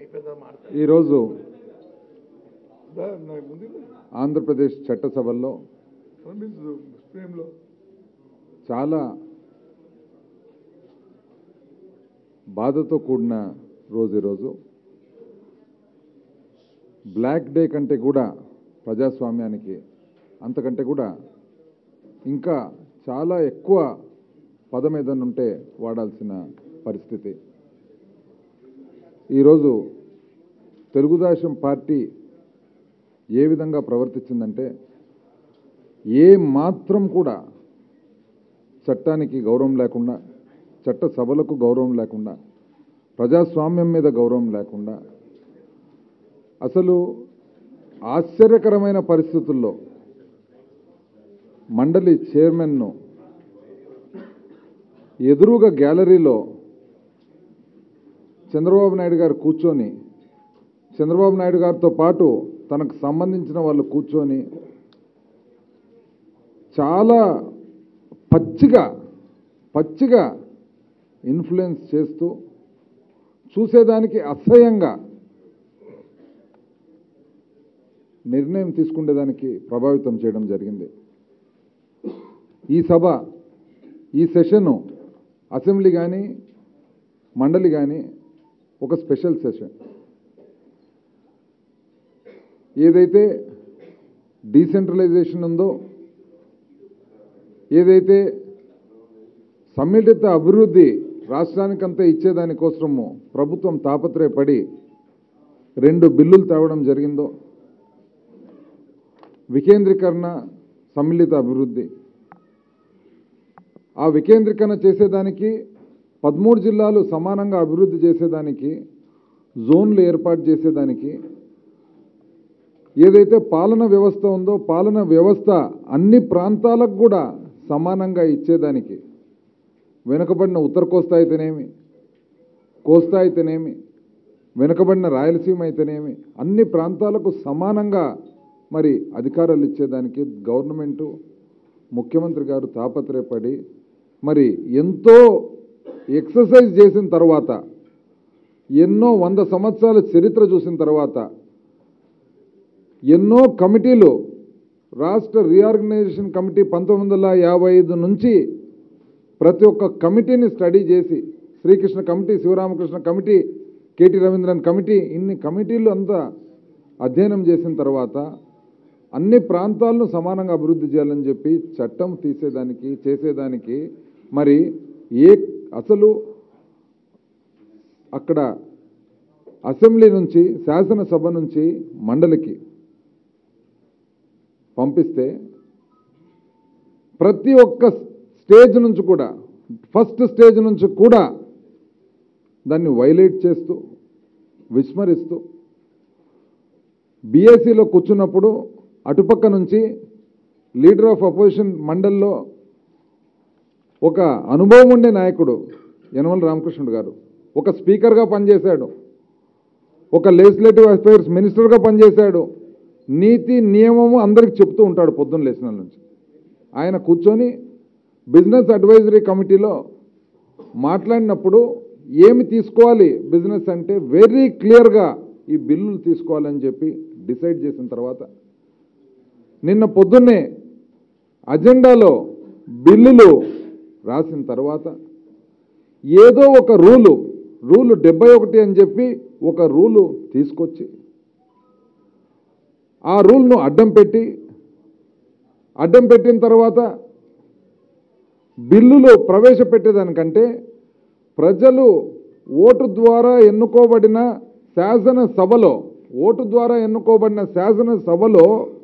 పెద్ద మాట్లాడు ఈరోజు నాకు ముందు ఆంధ్రప్రదేశ్ చట్టసభల్లో కనిపించదు స్క్రీన్లో చాలా బాధతో కూడిన రోజు ఈరోజు బ్లాక్ డే కంటే కూడా ప్రజాస్వామ్యానికి అంతకంటే కూడా ఇంకా చాలా ఎక్కువ పదం ఏదైనా ఉంటే వాడాల్సిన పరిస్థితి ఈరోజు తెలుగుదేశం పార్టీ ఏ విధంగా ప్రవర్తించిందంటే ఏ మాత్రం కూడా చట్టానికి గౌరవం లేకుండా చట్ట సభలకు గౌరవం లేకుండా ప్రజాస్వామ్యం మీద గౌరవం లేకుండా అసలు ఆశ్చర్యకరమైన పరిస్థితుల్లో మండలి చైర్మన్ను ఎదురుగా గ్యాలరీలో చంద్రబాబు నాయుడు గారు కూర్చొని చంద్రబాబు నాయుడు గారితో పాటు తనకు సంబంధించిన వాళ్ళు కూర్చొని చాలా పచ్చిగా పచ్చిగా ఇన్ఫ్లుయెన్స్ చేస్తూ చూసేదానికి అసహ్యంగా నిర్ణయం తీసుకునేదానికి ప్రభావితం చేయడం జరిగింది ఈ సభ ఈ సెషను అసెంబ్లీ కానీ మండలి కానీ ఒక స్పెషల్ సెషన్ ఏదైతే డీసెంట్రలైజేషన్ ఉందో ఏదైతే సమ్మిళిత అభివృద్ధి రాష్ట్రానికంతా ఇచ్చేదానికోసము ప్రభుత్వం తాపత్రయపడి రెండు బిల్లులు తేవడం జరిగిందో వికేంద్రీకరణ సమ్మిళిత అభివృద్ధి ఆ వికేంద్రీకరణ చేసేదానికి పదమూడు జిల్లాలు సమానంగా అభివృద్ధి చేసేదానికి జోన్లు ఏర్పాటు చేసేదానికి ఏదైతే పాలన వ్యవస్థ ఉందో పాలన వ్యవస్థ అన్ని ప్రాంతాలకు కూడా సమానంగా ఇచ్చేదానికి వెనుకబడిన ఉత్తర కోస్తా అయితేనేమి కోస్తా అయితేనేమి వెనుకబడిన రాయలసీమ అయితేనేమి అన్ని ప్రాంతాలకు సమానంగా మరి అధికారాలు ఇచ్చేదానికి గవర్నమెంటు ముఖ్యమంత్రి గారు తాపత్రయపడి మరి ఎంతో ఎక్సర్సైజ్ చేసిన తర్వాత ఎన్నో వంద సంవత్సరాల చరిత్ర చూసిన తర్వాత ఎన్నో కమిటీలు రాష్ట్ర రీఆర్గనైజేషన్ కమిటీ పంతొమ్మిది వందల యాభై ఐదు నుంచి ప్రతి ఒక్క కమిటీని స్టడీ చేసి Srikrishna committee Sivaramakrishna committee KT Raveendran committee ఇన్ని కమిటీలు అంతా అధ్యయనం చేసిన తర్వాత అన్ని ప్రాంతాలను సమానంగా అభివృద్ధి చేయాలని చెప్పి చట్టం తీసేదానికి చేసేదానికి మరి ఏ అసలు అక్కడ అసెంబ్లీ నుంచి శాసనసభ నుంచి మండలికి పంపిస్తే ప్రతి ఒక్క స్టేజ్ నుంచి కూడా ఫస్ట్ స్టేజ్ నుంచి కూడా దాన్ని వైలేట్ చేస్తూ విస్మరిస్తూ బీఎస్సీలో కూర్చున్నప్పుడు అటుపక్క నుంచి లీడర్ ఆఫ్ అపోజిషన్ మండల్లో ఒక అనుభవం ఉండే నాయకుడు యనమల రామకృష్ణుడు గారు ఒక స్పీకర్గా పనిచేశాడు ఒక లెజిస్లేటివ్ అఫైర్స్ మినిస్టర్గా పనిచేశాడు నీతి నియమము అందరికి చెప్తూ ఉంటాడు పొద్దున్న లేచిన నుంచి ఆయన కూర్చొని బిజినెస్ అడ్వైజరీ కమిటీలో మాట్లాడినప్పుడు ఏమి తీసుకోవాలి బిజినెస్ అంటే వెరీ క్లియర్గా ఈ బిల్లులు తీసుకోవాలని చెప్పి డిసైడ్ చేసిన తర్వాత నిన్న పొద్దున్నే అజెండాలో బిల్లులు రాసిన తర్వాత ఏదో ఒక రూలు రూలు డెబ్బై ఒకటి అని చెప్పి ఒక రూలు తీసుకొచ్చి ఆ రూల్ను అడ్డం పెట్టి అడ్డం పెట్టిన తర్వాత బిల్లులు ప్రవేశపెట్టేదానికంటే ప్రజలు ఓటు ద్వారా ఎన్నుకోబడిన శాసనసభలో ఓటు ద్వారా ఎన్నుకోబడిన శాసనసభలో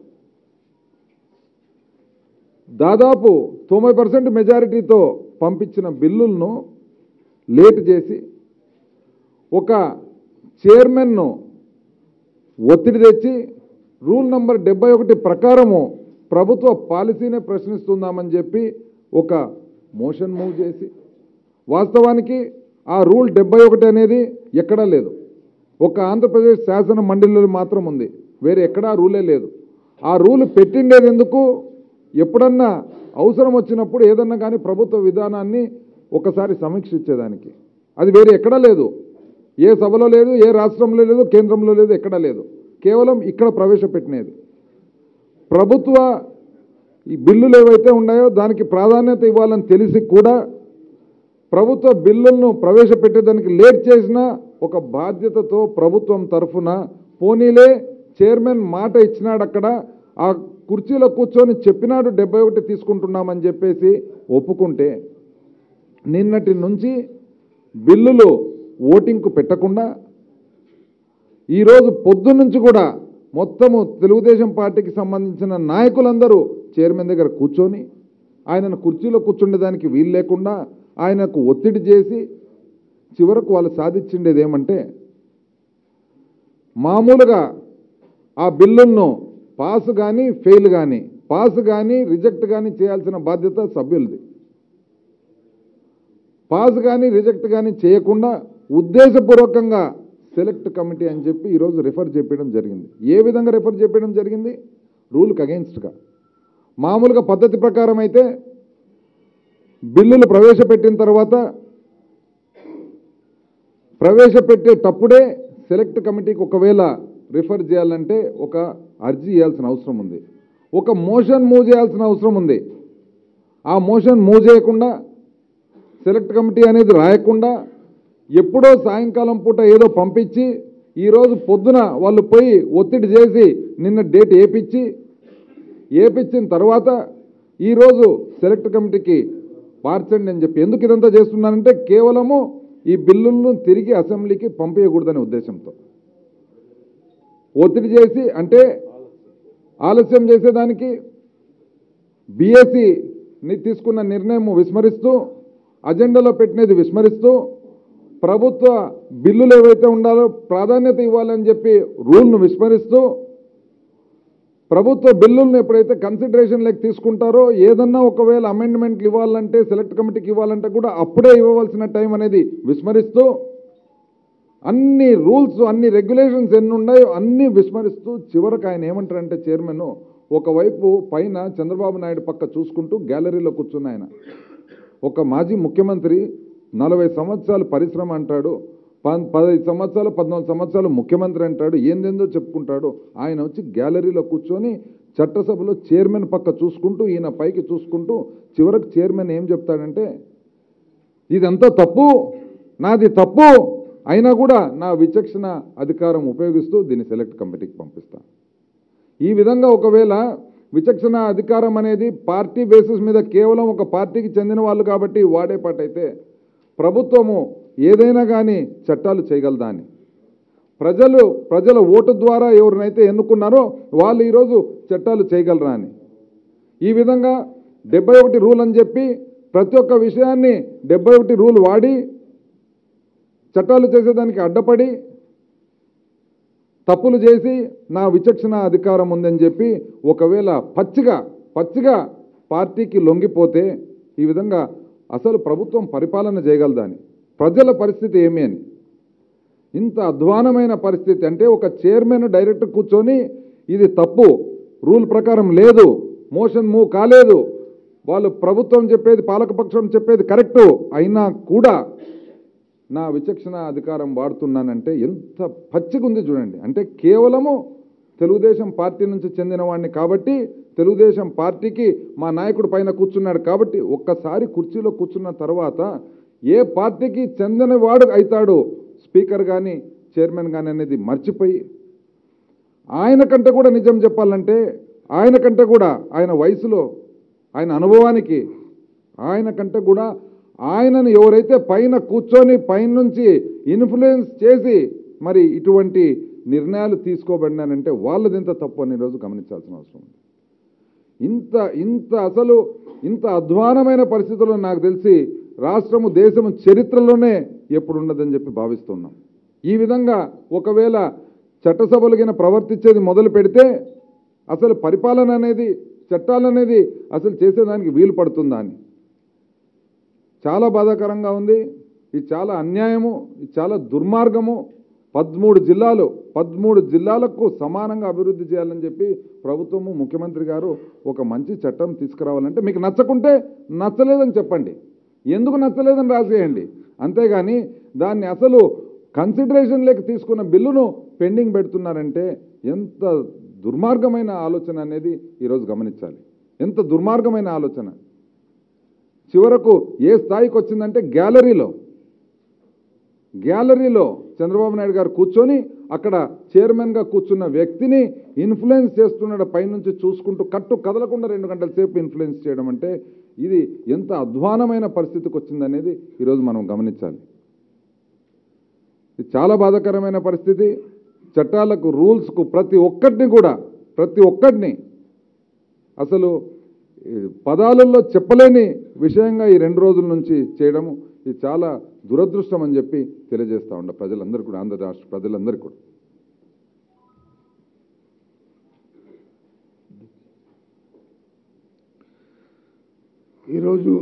దాదాపు తొంభై పర్సెంట్ మెజారిటీతో పంపించిన బిల్లులను లేట్ చేసి ఒక చైర్మన్ను ఒత్తిడి తెచ్చి రూల్ నంబర్ డెబ్బై ఒకటి ప్రకారము ప్రభుత్వ పాలసీనే ప్రశ్నిస్తుందామని చెప్పి ఒక మోషన్ మూవ్ చేసి వాస్తవానికి ఆ రూల్ డెబ్బై ఒకటి అనేది ఎక్కడా లేదు ఒక ఆంధ్రప్రదేశ్ శాసన మండలిలో మాత్రం ఉంది వేరే ఎక్కడా రూలే లేదు ఆ రూల్ పెట్టిండేది ఎందుకు ఎప్పుడన్నా అవసరం వచ్చినప్పుడు ఏదన్నా కానీ ప్రభుత్వ విధానాన్ని ఒకసారి సమీక్షించేదానికి అది వేరే ఎక్కడా లేదు ఏ సభలో లేదు ఏ రాష్ట్రంలో లేదు కేంద్రంలో లేదు ఎక్కడా లేదు కేవలం ఇక్కడ ప్రవేశపెట్టినది ప్రభుత్వ ఈ బిల్లులు ఏవైతే ఉన్నాయో దానికి ప్రాధాన్యత ఇవ్వాలని తెలిసి కూడా ప్రభుత్వ బిల్లులను ప్రవేశపెట్టేదానికి లేట్ చేసిన ఒక బాధ్యతతో ప్రభుత్వం తరఫున పోనీలే చైర్మన్ మాట ఇచ్చినాడు అక్కడ ఆ కుర్చీలో కూర్చొని చెప్పినాడు డెబ్బై ఒకటి తీసుకుంటున్నామని చెప్పేసి ఒప్పుకుంటే నిన్నటి నుంచి బిల్లులు ఓటింగ్కు పెట్టకుండా ఈరోజు పొద్దున్నుంచి కూడా మొత్తము తెలుగుదేశం పార్టీకి సంబంధించిన నాయకులందరూ చైర్మన్ దగ్గర కూర్చొని ఆయనను కుర్చీలో కూర్చుండేదానికి వీలు లేకుండా ఆయనకు ఒత్తిడి చేసి చివరకు వాళ్ళు సాధించిండేది ఏమంటే మామూలుగా ఆ బిల్లులను పాస్ కానీ ఫెయిల్ కానీ పాస్ కానీ రిజెక్ట్ కానీ చేయాల్సిన బాధ్యత సభ్యులది పాస్ కానీ రిజెక్ట్ కానీ చేయకుండా ఉద్దేశపూర్వకంగా సెలెక్ట్ కమిటీ అని చెప్పి ఈరోజు రిఫర్ చేయడం జరిగింది ఏ విధంగా రిఫర్ చేయడం జరిగింది రూల్కి అగెన్స్ట్గా మామూలుగా పద్ధతి ప్రకారం అయితే బిల్లులు ప్రవేశపెట్టిన తర్వాత ప్రవేశపెట్టేటప్పుడే సెలెక్ట్ కమిటీకి ఒకవేళ రిఫర్ చేయాలంటే ఒక అర్జీ ఇవ్వాల్సిన అవసరం ఉంది ఒక మోషన్ మూవ్ చేయాల్సిన అవసరం ఉంది ఆ మోషన్ మూవ్ చేయకుండా సెలెక్ట్ కమిటీ అనేది రాయకుండా ఎప్పుడో సాయంకాలం పూట ఏదో పంపించి ఈరోజు పొద్దున వాళ్ళు పోయి ఒత్తిడి చేసి నిన్న డేట్ ఏపిచ్చి ఏపిచ్చిన తర్వాత ఈరోజు సెలెక్ట్ కమిటీకి మార్చండి అని చెప్పి ఎందుకు ఇదంతా చేస్తున్నానంటే కేవలము ఈ బిల్లులను తిరిగి అసెంబ్లీకి పంపించకూడదనే ఉద్దేశంతో ఒత్తిడి చేసి అంటే ఆలస్యం చేసేదానికి బీఎస్సీని తీసుకున్న నిర్ణయం విస్మరిస్తూ అజెండాలో పెట్టినది విస్మరిస్తూ ప్రభుత్వ బిల్లులు ఏవైతే ఉండాలో ప్రాధాన్యత ఇవ్వాలని చెప్పి రూల్ను విస్మరిస్తూ ప్రభుత్వ బిల్లులను ఎప్పుడైతే కన్సిడరేషన్లోకి తీసుకుంటారో ఏదన్నా ఒకవేళ అమెండ్మెంట్లు ఇవ్వాలంటే సెలెక్ట్ కమిటీకి ఇవ్వాలంటే కూడా అప్పుడే ఇవ్వవలసిన టైం అనేది విస్మరిస్తూ అన్ని రూల్స్ అన్ని రెగ్యులేషన్స్ ఎన్ని ఉన్నాయో అన్నీ విస్మరిస్తూ చివరకు ఆయన ఏమంటారంటే చైర్మన్ ఒకవైపు పైన చంద్రబాబు నాయుడు పక్క చూసుకుంటూ గ్యాలరీలో కూర్చున్న ఆయన ఒక మాజీ ముఖ్యమంత్రి నలభై సంవత్సరాలు పరిశ్రమ అంటాడు ప- పదహైదు సంవత్సరాలు పద్నాలుగు సంవత్సరాలు ముఖ్యమంత్రి అంటాడు ఏందేందో చెప్పుకుంటాడు ఆయన వచ్చి గ్యాలరీలో కూర్చొని చట్టసభలో చైర్మన్ పక్క చూసుకుంటూ ఈయన పైకి చూసుకుంటూ చివరకు చైర్మన్ ఏం చెప్తాడంటే ఇదంతా తప్పు నాది తప్పు అయినా కూడా నా విచక్షణ అధికారం ఉపయోగిస్తూ దీన్ని సెలెక్ట్ కమిటీకి పంపిస్తా ఈ విధంగా ఒకవేళ విచక్షణ అధికారం అనేది పార్టీ బేసిస్ మీద కేవలం ఒక పార్టీకి చెందిన వాళ్ళు కాబట్టి వాడే పాటైతే ప్రభుత్వము ఏదైనా కానీ చట్టాలు చేయగలదా అని ప్రజలు ప్రజల ఓటు ద్వారా ఎవరినైతే ఎన్నుకున్నారో వాళ్ళు ఈరోజు చట్టాలు చేయగలరా అని ఈ విధంగా డెబ్బై ఒకటి రూల్ అని చెప్పి ప్రతి ఒక్క విషయాన్ని డెబ్బై ఒకటి రూల్ వాడి చట్టాలు చేసేదానికి అడ్డపడి తప్పులు చేసి నా విచక్షణ అధికారం ఉందని చెప్పి ఒకవేళ పచ్చిగా పచ్చిగా పార్టీకి లొంగిపోతే ఈ విధంగా అసలు ప్రభుత్వం పరిపాలన చేయగలదని ప్రజల పరిస్థితి ఏమి అని ఇంత అధ్వానమైన పరిస్థితి అంటే ఒక చైర్మన్ డైరెక్టర్ కూర్చొని ఇది తప్పు రూల్ ప్రకారం లేదు మోషన్ మూవ్ కాలేదు వాళ్ళు ప్రభుత్వం చెప్పేది పాలకపక్షం చెప్పేది కరెక్టు అయినా కూడా నా విచక్షణ అధికారం వాడుతున్నానంటే ఎంత పచ్చిగుంది చూడండి అంటే కేవలము తెలుగుదేశం పార్టీ నుంచి చెందిన వాడిని కాబట్టి తెలుగుదేశం పార్టీకి మా నాయకుడు పైన కూర్చున్నాడు కాబట్టి ఒక్కసారి కుర్చీలో కూర్చున్న తర్వాత ఏ పార్టీకి చెందినవాడు అవుతాడు స్పీకర్ కానీ చైర్మన్ కానీ అనేది మర్చిపోయి ఆయన కంటే కూడా నిజం చెప్పాలంటే ఆయన కంటే కూడా ఆయన వయసులో ఆయన అనుభవానికి ఆయన కంటే కూడా ఆయనను ఎవరైతే పైన కూర్చొని పైనుంచి ఇన్ఫ్లుయెన్స్ చేసి మరి ఇటువంటి నిర్ణయాలు తీసుకోబడినానంటే వాళ్ళది ఎంత తప్పు అని ఈరోజు గమనించాల్సిన అవసరం ఉంది ఇంత ఇంత అసలు ఇంత అధ్వానమైన పరిస్థితుల్లో నాకు తెలిసి రాష్ట్రము దేశము చరిత్రలోనే ఎప్పుడు ఉండదని చెప్పి భావిస్తున్నాం ఈ విధంగా ఒకవేళ చట్టసభలు గిన ప్రవర్తించేది మొదలు పెడితే అసలు పరిపాలన అనేది చట్టాలు అనేది అసలు చేసేదానికి వీలు పడుతుందా అని చాలా బాధాకరంగా ఉంది ఇది చాలా అన్యాయము ఇది చాలా దుర్మార్గము పదమూడు జిల్లాలు పదమూడు జిల్లాలకు సమానంగా అభివృద్ధి చేయాలని చెప్పి ప్రభుత్వము ముఖ్యమంత్రి గారు ఒక మంచి చట్టం తీసుకురావాలంటే మీకు నచ్చకుంటే నచ్చలేదని చెప్పండి ఎందుకు నచ్చలేదని రాసేయండి అంతేగాని దాన్ని అసలు కన్సిడరేషన్ లేక తీసుకున్న బిల్లును పెండింగ్ పెడుతున్నారంటే ఎంత దుర్మార్గమైన ఆలోచన అనేది ఈరోజు గమనించాలి ఎంత దుర్మార్గమైన ఆలోచన చివరకు ఏ స్థాయికి వచ్చిందంటే గ్యాలరీలో గ్యాలరీలో చంద్రబాబు నాయుడు గారు కూర్చొని అక్కడ చైర్మన్గా కూర్చున్న వ్యక్తిని ఇన్ఫ్లుయెన్స్ చేస్తున్నాడు పైనుంచి చూసుకుంటూ కట్టు కదలకుండా రెండు గంటల సేపు ఇన్ఫ్లుయెన్స్ చేయడం అంటే ఇది ఎంత అధ్వానమైన పరిస్థితికి వచ్చిందనేది ఈరోజు మనం గమనించాలి ఇది చాలా బాధాకరమైన పరిస్థితి చట్టాలకు రూల్స్కు ప్రతి ఒక్కటిని కూడా ప్రతి ఒక్కటిని అసలు ఈ పదాలలో చెప్పలేని విషయంగా ఈ రెండు రోజుల నుంచి చేయడము ఇది చాలా దురదృష్టం అని చెప్పి తెలియజేస్తా ఉండ ప్రజలందరూ కూడా ఆంధ్ర రాష్ట్ర ప్రజలందరికీ కూడా ఈరోజు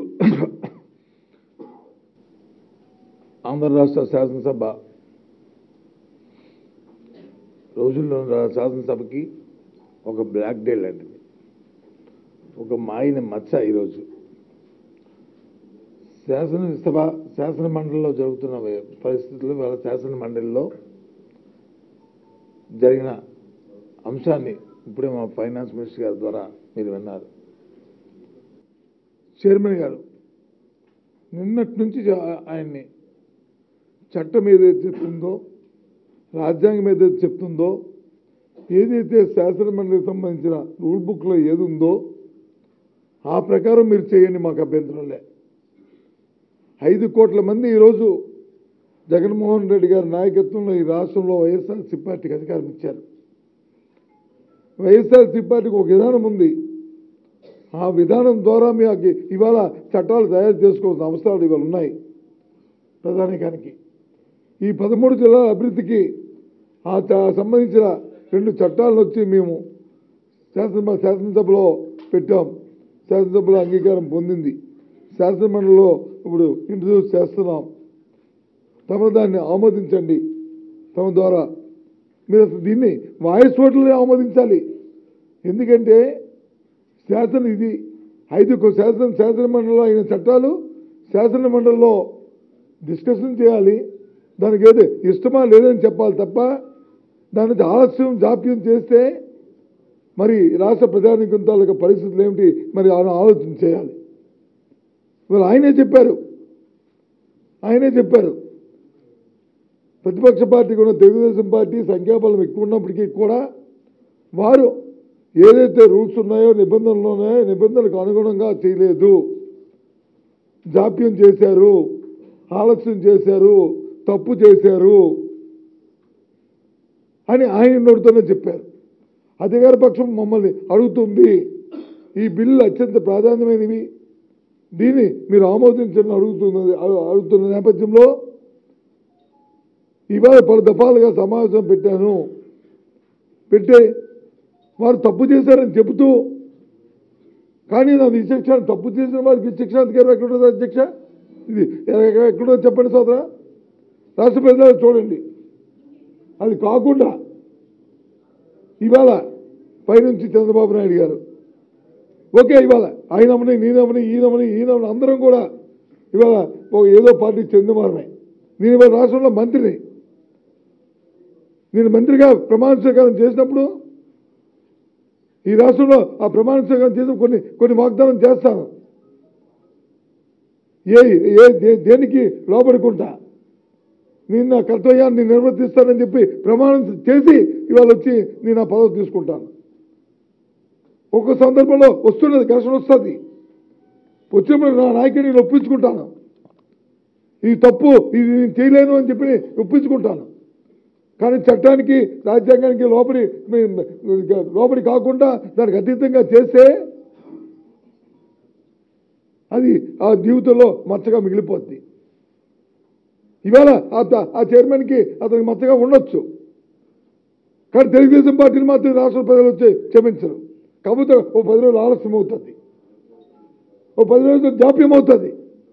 ఆంధ్ర రాష్ట్ర శాసనసభ రోజుల్లో రా- శాసనసభకి ఒక బ్లాక్ డే లాంటిది ఒక మాయని మచ్చ ఈరోజు శాసనసభ శాసన మండలిలో జరుగుతున్న వే- పరిస్థితులు వాళ్ళ శాసన మండలిలో జరిగిన అంశాన్ని ఇప్పుడే మా ఫైనాన్స్ మినిస్టర్ గారి ద్వారా మీరు విన్నారు చైర్మన్ గారు నిన్నటి నుంచి జా- ఆయన్ని చట్టం ఏదైతే చెప్తుందో రాజ్యాంగం ఏదైతే చెప్తుందో ఏదైతే శాసనమండలికి సంబంధించిన రూల్ బుక్లో ఏది ఉందో ఆ ప్రకారం మీరు చేయండి మాకు అభ్యంతరం లే ఐదు కోట్ల మంది ఈరోజు జగన్మోహన్ రెడ్డి గారి నాయకత్వంలో ఈ రాష్ట్రంలో వైఎస్ఆర్సీ పార్టీకి అధికారం ఇచ్చారు వైఎస్ఆర్సీ పార్టీకి ఒక విధానం ఉంది ఆ విధానం ద్వారా మీకు ఇవాళ చట్టాలు తయారు చేసుకోవాల్సిన అవసరాలు ఇవాళ ఉన్నాయి ప్రధానికానికి ఈ పదమూడు జిల్లాల అభివృద్ధికి ఆ చ- సంబంధించిన రెండు చట్టాలను వచ్చి మేము శాసన శాసనసభలో పెట్టాం శాసనసభలో అంగీకారం పొందింది శాసనమండలిలో ఇప్పుడు ఇంట్రడ్యూస్ చేస్తున్నాం తమ దాన్ని ఆమోదించండి తమ ద్వారా మీరు అసలు దీన్ని వాయిస్ ఓట్లనే ఆమోదించాలి ఎందుకంటే శాసన ఇది ఐదు కో- శాసన శాసన మండలిలో అయిన చట్టాలు శాసన మండలిలో డిస్కషన్ చేయాలి దానికి ఏదో ఇష్టమా లేదని చెప్పాలి తప్ప దానికి ఆలస్యం జాప్యం చేస్తే మరి రాష్ట్ర ప్రజానికం తాలూకా పరిస్థితులు ఏమిటి మరి ఆయన ఆలోచన చేయాలి మరి ఆయనే చెప్పారు ఆయనే చెప్పారు ప్రతిపక్ష పార్టీ కూడా తెలుగుదేశం పార్టీ సంఖ్యాబలం ఎక్కువ ఉన్నప్పటికీ కూడా వారు ఏదైతే రూల్స్ ఉన్నాయో నిబంధనలు ఉన్నాయో నిబంధనలకు అనుగుణంగా చేయలేదు జాప్యం చేశారు ఆలస్యం చేశారు తప్పు చేశారు అని ఆయన నోటితోనే చెప్పారు అధికార పక్షం మమ్మల్ని అడుగుతుంది ఈ బిల్లు అత్యంత ప్రాధాన్యమైనవి దీన్ని మీరు ఆమోదించని అడుగుతున్నది అడు- అడుగుతున్న నేపథ్యంలో ఇవాళ పలు దఫాలుగా సమావేశం పెట్టాను పెట్టే వారు తప్పు చేశారని చెబుతూ కానీ నా విచక్షణ తప్పు చేసిన వారికి విచక్షణ అధికారం ఎక్కడుంటుంది అధ్యక్ష ఇది ఎక్కడ- ఎక్కడో చెప్పండి సోదరా రాష్ట్ర ప్రజలు చూడండి అది కాకుండా ఇవాళ పైనుంచి చంద్రబాబు నాయుడు గారు ఓకే ఇవాళ ఆయనమని నేనమని ఈయనమని ఈయనమని అందరం కూడా ఇవాళ ఒక ఏదో పార్టీ చెందినవారమే నేను ఇవాళ రాష్ట్రంలో మంత్రిని నేను మంత్రిగా ప్రమాణ స్వీకారం చేసినప్పుడు ఈ రాష్ట్రంలో ఆ ప్రమాణ స్వీకారం చేసిన కొన్ని కొన్ని వాగ్దానం చేస్తాను ఏ ఏ దే- దేనికి లోపడుకుంటా నేను నా కర్తవ్యాన్ని నిర్వర్తిస్తానని చెప్పి ప్రమాణం చేసి ఇవాళ వచ్చి నేను ఆ పదవి తీసుకుంటాను ఒక్క సందర్భంలో వస్తున్నది ఘర్షణ వస్తుంది వచ్చినప్పుడు నా నాయకుడిని నేను ఒప్పించుకుంటాను ఇది తప్పు ఇది నేను చేయలేను అని చెప్పి ఒప్పించుకుంటాను కానీ చట్టానికి రాజ్యాంగానికి లోపలి లోపలి కాకుండా దానికి అతీతంగా చేస్తే అది ఆ జీవితంలో మచ్చగా మిగిలిపోద్ది ఇవాళ ఆ త- ఆ చైర్మన్కి అతనికి మచ్చగా ఉండొచ్చు కానీ తెలుగుదేశం పార్టీని మాత్రం రాష్ట్ర ప్రజలు వచ్చి క్షమించరు కాకపోతే ఓ పది రోజులు ఆలస్యం అవుతుంది ఓ పది రోజులు జాప్యం అవుతుంది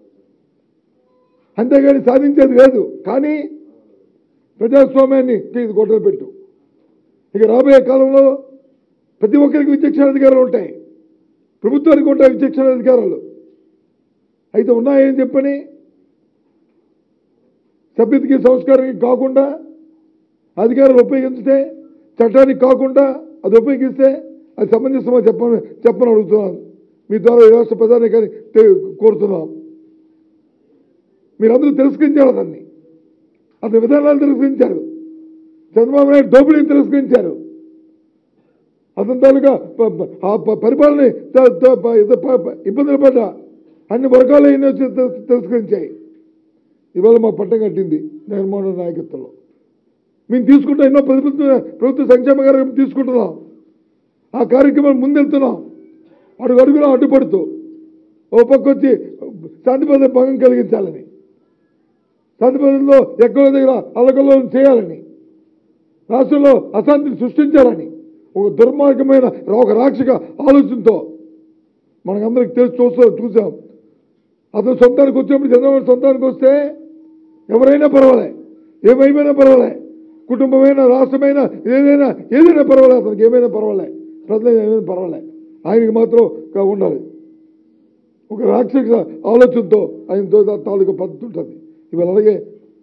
అంతేగాని సాధించేది లేదు కానీ ప్రజాస్వామ్యాన్ని ఇది గొడవలు పెట్టు ఇక రాబోయే కాలంలో ప్రతి ఒక్కరికి విచక్షణ అధికారాలు ఉంటాయి ప్రభుత్వానికి ఉంటాయి విచక్షణ అధికారాలు అయితే ఉన్నాయని చెప్పని సభ్యతకి సంస్కారానికి కాకుండా అధికారులు ఉపయోగించితే చట్టానికి కాకుండా అది ఉపయోగిస్తే అది సమంజసమా చెప్పని చెప్పని అడుగుతున్నాను మీ ద్వారా ఈ రాష్ట్ర ప్రధాని కానీ కోరుతున్నాం మీరందరూ తిరస్కరించారు దాన్ని అతని విధానాలు తిరస్కరించారు చంద్రబాబు నాయుడు దోపిడీని తిరస్కరించారు అతని తాలూకా ప- ప- ఆ ప- పరిపాలన త- త- ప- ఇది ప- ప- ఇబ్బందులు పడ్డ అన్ని వర్గాలు అయినా వచ్చి తిరస్- తిరస్కరించాయి ఇవాళ మా పట్టం కట్టింది జగన్మోహన్ రెడ్డి నాయకత్వంలో మేము తీసుకుంటే ఎన్నో ప్రభుత్వ ప్రభుత్వ సంక్షేమ కార్యక్రమం తీసుకుంటున్నాం ఆ కార్యక్రమం ముందెళ్తున్నాం అడుగు అడుగులో అడ్డుపడుతూ ఓ పక్క వచ్చి శాంతిపద భంగం కలిగించాలని శాంతిపదంలో ఎక్కడో దగ్గర అలకల్లోలం చేయాలని రాష్ట్రంలో అశాంతిని సృష్టించాలని ఒక దుర్మార్గమైన ఒక రాక్షక ఆలోచనతో మనకందరికి తెలిసి చూస్తూ చూసాం అతను సొంతానికి వచ్చినప్పుడు చంద్రబాబు సొంతానికి వస్తే ఎవరైనా పర్వాలే ఏమైనా పర్వాలే కుటుంబమైనా రాష్ట్రమైనా ఏదైనా ఏదైనా పర్వాలే అతనికి ఏమైనా పర్వాలే ప్రజలకు ఏమైనా పర్వాలే ఆయనకి మాత్రం కా- ఉండాలి ఒక రాక్షస ఆలోచనతో ఆయన తో- తాలూకు పద్ధతి ఉంటుంది ఇవాళ అలాగే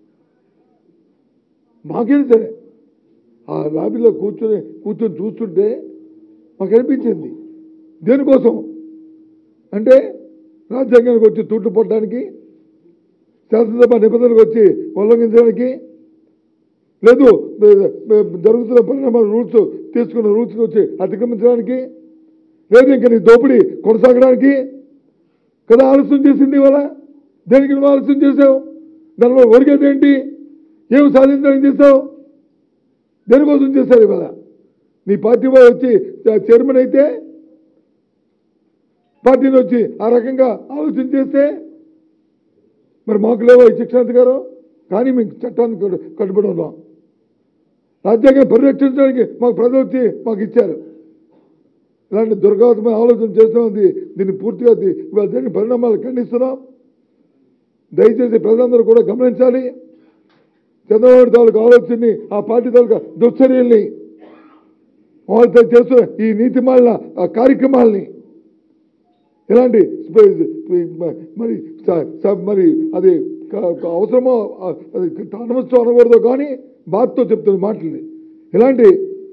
మాకేం సరే ఆ లాబీలో కూర్చొని కూర్చొని చూస్తుంటే మాకు అనిపించింది దేనికోసం అంటే రాజ్యాంగానికి వచ్చి తూట్లు పడడానికి శాసనసభ నిబంధనలకు వచ్చి ఉల్లంఘించడానికి లేదు బ- బ- జరుగుతున్న పరిణామాలు రూల్స్ తీసుకున్న రూల్స్కి వచ్చి అతిక్రమించడానికి లేదు ఇంకా నీ దోపిడీ కొనసాగడానికి కదా ఆలస్యం చేసింది ఇవాళ దేనికి నువ్వు ఆలస్యం చేసావు దానివల్ల ఒరిగేది ఏంటి ఏం సాధించడానికి చేసావు దేనికోసం చేశారు ఇవాళ నీ పార్టీ వాళ్ళు వచ్చి చ- చైర్మన్ అయితే పార్టీని వచ్చి ఆ రకంగా ఆలోచన చేస్తే మరి మాకు లేవో ఈ శిక్షణాధికారం కానీ మీకు చట్టానికి కట్టు- కట్టుబడి ఉన్నాం రాజ్యాంగం పరిరక్షించడానికి మాకు ప్రజలు వచ్చి మాకు ఇచ్చారు ఇలాంటి దుర్గాతమైన ఆలోచన చేస్తున్నాం దీన్ని పూర్తిగా ది- ఇవాళ జరిగిన పరిణామాలు ఖండిస్తున్నాం దయచేసి ప్రజలందరూ కూడా గమనించాలి చంద్రబాబు తాలూకు ఆలోచనని ఆ పార్టీ తాలూకా దుశ్చర్యల్ని వాళ్ళతో చేస్తున్న ఈ నీతి మాలిన ఆ కార్యక్రమాల్ని ఇలాంటి స్పే- మరి స- స- మరి అది క- క- అవసరమో ఆ, అది అనవసరం అనకూడదు కానీ బాధతో చెప్తున్న మాటలు ఇలాంటి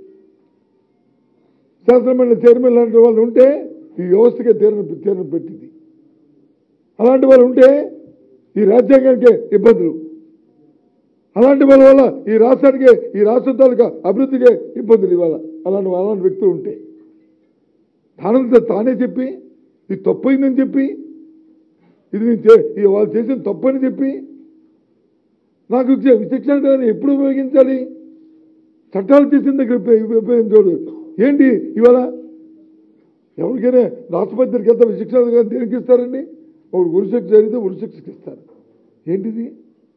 శాసనమండలి చైర్మన్ లాంటి వాళ్ళు ఉంటే ఈ వ్యవస్థకే తీరని తీరని పెట్టింది అలాంటి వాళ్ళు ఉంటే ఈ రాజ్యాంగానికే ఇబ్బందులు అలాంటి వాళ్ళ వల్ల ఈ రాష్ట్రానికి ఈ రాష్ట్ర తాలూకా అభివృద్ధికే ఇబ్బందులు ఇవాళ అలాంటి అలాంటి వ్యక్తులు ఉంటే తానంతా తానే చెప్పి ఇది తప్పైందని చెప్పి ఇది నేను చే- ఇది వాళ్ళు చేసిన తప్పని చెప్పి నాకు ఇచ్చే విచక్షణ జ్ఞానం ఎప్పుడు ఉపయోగించాలి చట్టాలు చేసిన దగ్గర ఉపయోగ- ఉపయోగించోడు ఏంటి ఇవాళ ఎవరికైనా రాష్ట్రపతి దగ్గరికి వెళ్తే విచక్షణ జ్ఞానం దేనికి ఇస్తారండి ఒకడు ఉరిశిక్ష జరిగితే ఉరిశిక్షకి ఇస్తారు ఏంటిది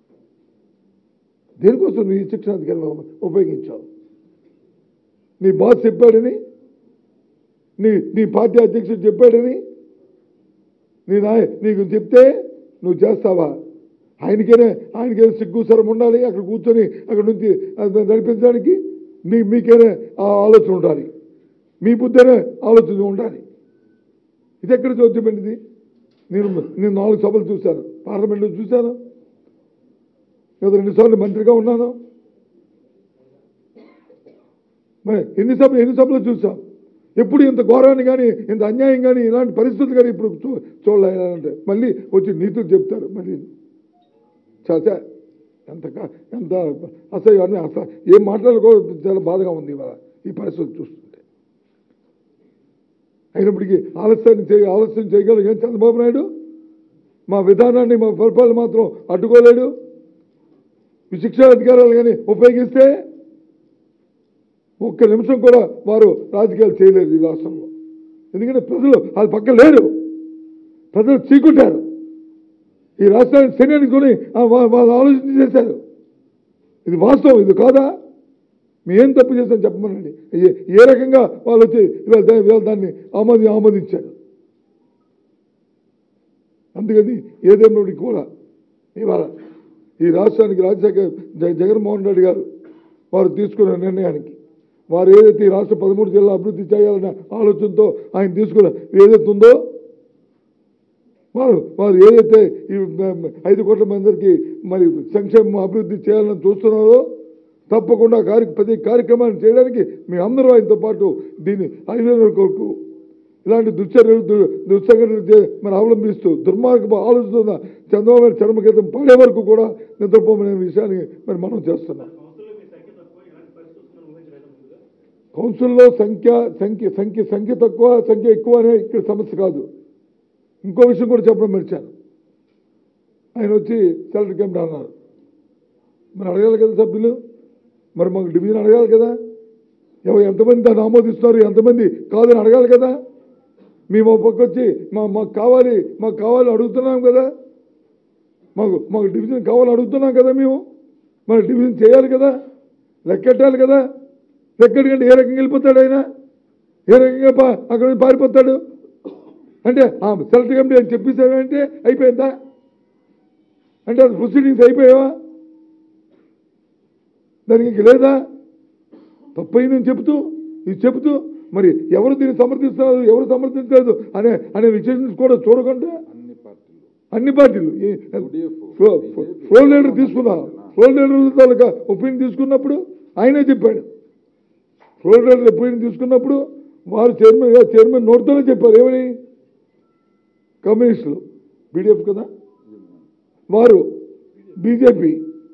దేనికోసం నీ శిక్షణ అధికారం ఉపయోగించావు నీ బాస్ చెప్పాడని నీ నీ పార్టీ అధ్యక్షుడు చెప్పాడని నీ నాయ నీకు చెప్తే నువ్వు చేస్తావా ఆయనకైనా ఆయనకైనా సిగ్గు సరం ఉండాలి అక్కడ కూర్చొని అక్కడ నుంచి అది నడిపించడానికి నీ మీకైనా ఆ ఆలోచన ఉండాలి మీ బుద్ధైనా ఆలోచన ఉండాలి ఇది ఎక్కడ చూద్దామండి నేను నేను నాలుగు సభలు చూశాను పార్లమెంట్లో చూశాను గత రెండుసార్లు మంత్రిగా ఉన్నాను మరి ఎన్ని సభలు ఎన్ని సభలు చూసాం ఎప్పుడు ఇంత ఘోరాన్ని కానీ ఇంత అన్యాయం కానీ ఇలాంటి పరిస్థితులు కానీ ఇప్పుడు చూ చూడలేదంటే మళ్ళీ వచ్చి నీతులు చెప్తారు మళ్ళీ చాచా ఎంత క- ఎంత అసలు అన్నీ అసలు ఏం మాట్లాడుకో చాలా బాధగా ఉంది ఇవాళ ఈ పరిస్థితి చూస్తుంటే అయినప్పటికీ ఆలస్యాన్ని చేయ ఆలస్యం చేయగలిగా చంద్రబాబు నాయుడు మా విధానాన్ని మా పరిపాలన మాత్రం అడ్డుకోలేడు విశిక్షణ అధికారాలు కానీ ఉపయోగిస్తే ఒక్క నిమిషం కూడా వారు రాజకీయాలు చేయలేరు ఈ రాష్ట్రంలో ఎందుకంటే ప్రజలు అది పక్క లేరు ప్రజలు చీకుంటారు ఈ రాష్ట్రాన్ని శని వాళ్ళు ఆలోచన చేశారు ఇది వాస్తవం ఇది కాదా మేము ఏం తప్పు చేశాం చెప్పమనండి ఏ- ఏ రకంగా వాళ్ళు వచ్చి ఇవాళ దా- ఇవాళ దాన్ని ఆమోది ఆమోదించారు అందుకని ఏదేమోటికి కూడా ఇవాళ ఈ రాష్ట్రానికి రాజశేఖర జ- జగన్మోహన్ రెడ్డి గారు వారు తీసుకున్న నిర్ణయానికి వారు ఏదైతే ఈ రాష్ట్ర పదమూడు జిల్లా అభివృద్ధి చేయాలనే ఆలోచనతో ఆయన తీసుకున్న ఏదైతే ఉందో వారు వారు ఏదైతే ఈ మ- ఐదు కోట్ల మందికి మరి సంక్షేమం అభివృద్ధి చేయాలని చూస్తున్నారో తప్పకుండా కార్య ప్రతి కార్యక్రమాన్ని చేయడానికి మీ అందరూ ఆయనతో పాటు దీన్ని ఐదు కొరకు ఇలాంటి దుశ్చర్యలు దు- దుస్సంఘటనలు చే- మరి అవలంబిస్తూ దుర్మార్గపు ఆలోచిస్తున్న చంద్రబాబు నాయుడు చర్మగీతం పాడే వరకు కూడా నిద్రపోమనే విషయాన్ని మరి మనం చేస్తున్నాం కౌన్సిల్లో సంఖ్య సంఖ్య సంఖ్య సంఖ్య తక్కువ సంఖ్య ఎక్కువ అనే ఇక్కడ సమస్య కాదు ఇంకో విషయం కూడా చెప్పడం మర్చాను ఆయన వచ్చి సెలెక్ట్ క్యాంప్ అన్నారు మరి అడగాలి కదా సభ్యులు మరి మాకు డివిజన్ అడగాలి కదా ఎవరు ఎంతమంది దాన్ని ఆమోదిస్తున్నారు ఎంతమంది కాదని అడగాలి కదా మేము ఒక పక్క వచ్చి మా మాకు కావాలి మాకు కావాలి అడుగుతున్నాం కదా మాకు మాకు డివిజన్ కావాలని అడుగుతున్నాం కదా మేము మరి డివిజన్ చేయాలి కదా లెక్కెట్టాలి కదా లెక్కడికంటే ఏ రకంగా వెళ్ళిపోతాడు ఆయన ఏ రకంగా పా అక్కడ నుంచి పారిపోతాడు అంటే ఆ సెలెక్ట్ కమిటీ అని చెప్పేసాడంటే అయిపోయిందా అంటే అది ప్రొసీడింగ్స్ అయిపోయావా దానికి ఇంక లేదా తప్పైందని చెబుతూ ఇది చెబుతూ మరి ఎవరు దీన్ని సమర్థిస్తున్నారు ఎవరు సమర్థించలేదు అనే అనే విషయం కూడా చూడకుండా అన్ని పార్టీలు అన్ని పార్టీలు ఈ UDF, ఫ్లో ఫ్లో లీడర్ తీసుకున్నా ఫ్లో లీడర్ తాలూకా ఒపీనియన్ తీసుకున్నప్పుడు ఆయనే చెప్పాడు ఫ్లో లీడర్ ఒపీనియన్ తీసుకున్నప్పుడు వారు చైర్మన్ చైర్మన్ నోటితోనే చెప్పారు ఏమని కమ్యూనిస్టులు బీడీఎఫ్ కదా వారు బీజేపీ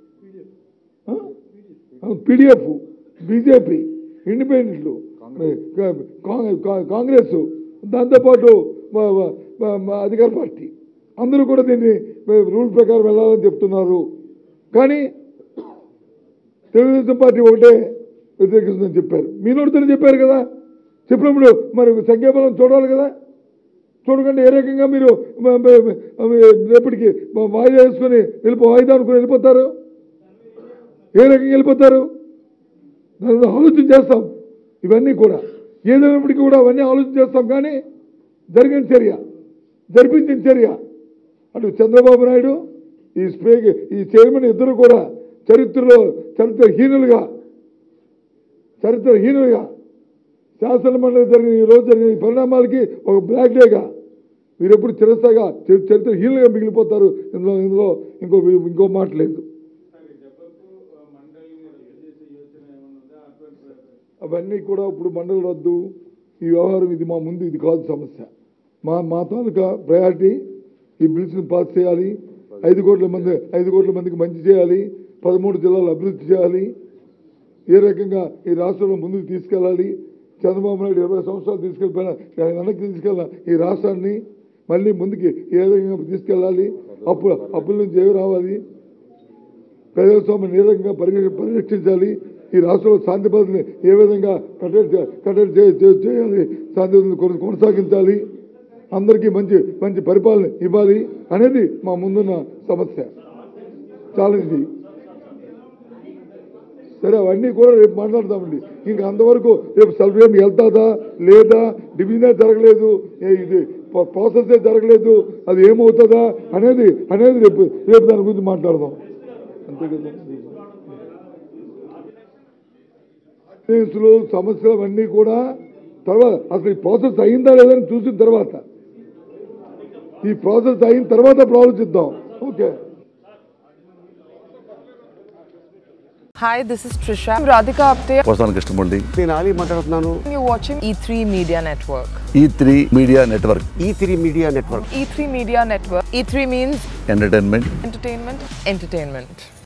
పీడిఎఫ్ బీజేపీ ఇండిపెండెంట్లు కా- కా- కాంగ్రెస్ దాంతోపాటు మా- మా- మా- మా అధికార పార్టీ అందరూ కూడా దీన్ని రూల్ ప్రకారం వెళ్ళాలని చెప్తున్నారు కానీ తెలుగుదేశం పార్టీ ఒకటే వ్యతిరేకిస్తుందని చెప్పారు మీ నోటితోనే చెప్పారు కదా చెప్పినప్పుడు మరి సంఖ్యాబలం చూడాలి కదా చూడకుండా ఏ రకంగా మీరు మ- మ- మ- రేపటికి మ- వాయిదా వేసుకొని వెళ్ళిపో వాయిదా అనుకుని వెళ్ళిపోతారు ఏ రకంగా వెళ్ళిపోతారు దాని మీద ఆలోచన చేస్తాం ఇవన్నీ కూడా ఏదైనప్పటికీ కూడా అవన్నీ ఆలోచన చేస్తాం కానీ జరిగిన చర్య జరిపించిన చర్య అటు చంద్రబాబు నాయుడు ఈ స్పీక్ ఈ చైర్మన్ ఇద్దరు కూడా చరిత్రలో చరిత్రహీనులుగా చరిత్రహీనులుగా శాసన మండలి జరిగిన ఈ రోజు జరిగిన ఈ పరిణామాలకి ఒక బ్లాక్ డేగా మీరు ఎప్పుడు చిరస్థాయిగా చరి- చరిత్రహీనులుగా మిగిలిపోతారు ఇందులో ఇందులో ఇంకో ఇంకో మాట లేదు అవన్నీ కూడా ఇప్పుడు మండలి రద్దు ఈ వ్యవహారం ఇది మా ముందు ఇది కాదు సమస్య మా మా తాలూకా ప్రయారిటీ ఈ బిల్స్ని పాస్ చేయాలి ఐదు కోట్ల మంది ఐదు కోట్ల మందికి మంచి చేయాలి పదమూడు జిల్లాలు అభివృద్ధి చేయాలి ఏ రకంగా ఈ రాష్ట్రంలో ముందుకు తీసుకెళ్ళాలి చంద్రబాబు నాయుడు ఇరవై సంవత్సరాలు తీసుకెళ్ళిపోయిన ఆయన వెనక్కి తీసుకెళ్ళిన ఈ రాష్ట్రాన్ని మళ్ళీ ముందుకి ఏ రకంగా తీసుకెళ్ళాలి అప్పు అప్పుల నుంచి ఏమి రావాలి ప్రజాస్వామ్యం ఏ రకంగా పరిరక్ష పరిరక్షించాలి ఈ రాష్ట్రంలో శాంతి భద్రతని ఏ విధంగా కట్టడి చే- కట్టడి చే- చే- చేయాలి శాంతి భద్రతని కొన- కొనసాగించాలి అందరికీ మంచి మంచి పరిపాలన ఇవ్వాలి అనేది మా ముందున్న సమస్య ఛాలెంజ్ సరే అవన్నీ కూడా రేపు మాట్లాడదామండి ఇంకా అంతవరకు రేపు సెలబ్రేట్ వెళ్తాదా లేదా డివిజనే జరగలేదు ఏ ఇది ప- ప్రాసెసే జరగలేదు అది ఏమవుతుందా అనేది అనేది రేపు రేపు దాని గురించి మాట్లాడదాం అంతే కదా కేసులు సమస్యలు అవన్నీ కూడా తర్వాత అసలు ఈ ప్రాసెస్ అయిందా లేదని చూసిన తర్వాత ఈ ప్రాసెస్ అయిన తర్వాత అప్పుడు ఆలోచిద్దాం okay Hi, this is Trisha. I'm Radhika Apte. వస్తాను కృష్ణమూర్తి నేను ఆలీ మాట్లాడుతున్నాను You're watching E3 Media Network. E three media network E three media network E3 Media Network. E3 means entertainment entertainment, entertainment.